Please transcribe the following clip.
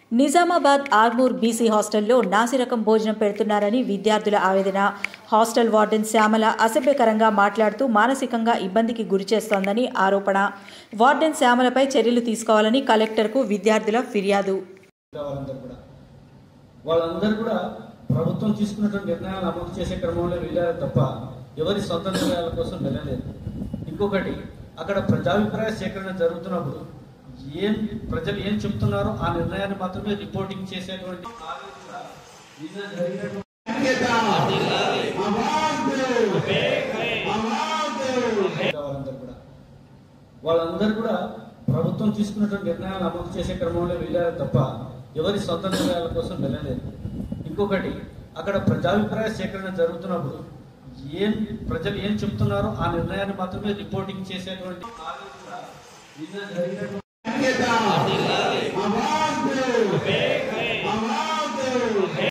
Nizamabad Armoor BC హాస్టల్లో నాసిరకం భోజనం పెడుతున్నారని విద్యార్థుల ఆవేదన హాస్టల్ వార్డెన్ శ్యామల అసభ్యకరంగా మాట్లాడుతూ మానసికంగా ఇబ్బందికి గురిచేస్తోందని ఆరోపణ వార్డెన్ శ్యామలపై చర్యలు తీసుకోవాలని కలెక్టర్కు విద్యార్థుల ఫిర్యాదు వాళ్ళందరూ కూడా వాళ్ళందరూ కూడా ప్రభుత్వం తీసుకున్నటువంటి నిర్ణయాలను అమలు చేసే క్రమంలో వెళ్ళారు తప్ప ఎవరి సొంత నిర్ణయాల కోసం వెళ్ళలేదు ఇంకొకటి అక్కడ ప్రజాభిప్రాయ సేకరణ జరుగుతున్నప్పుడు ఏం ప్రజలు ఏం చెప్తున్నారో ఆ నిర్ణయాన్ని మాత్రమే రిపోర్టింగ్ చేసేటువంటి కార్యం కూడా నిన్న జరిగినటువంటి వాళ్ళందరూ కూడా వాళ్ళందరూ కూడా ప్రభుత్వం తీసుకున్నటువంటి నిర్ణయాలను అమలు చేసే క్రమంలో వెళ్ళారు తప్ప ఎవరి సొంత నిర్ణయాల కోసం వెళ్ళలేదు ఇంకొకటి అక్కడ ప్రజాభిప్రాయ సేకరణ జరుగుతున్నప్పుడు ఏం ప్రజలు ఏం చెప్తున్నారో ఆ నిర్ణయాన్ని మాత్రమే రిపోర్టింగ్ చేసేటువంటి కార్యం కూడా నిన్న జరిగినటువంటి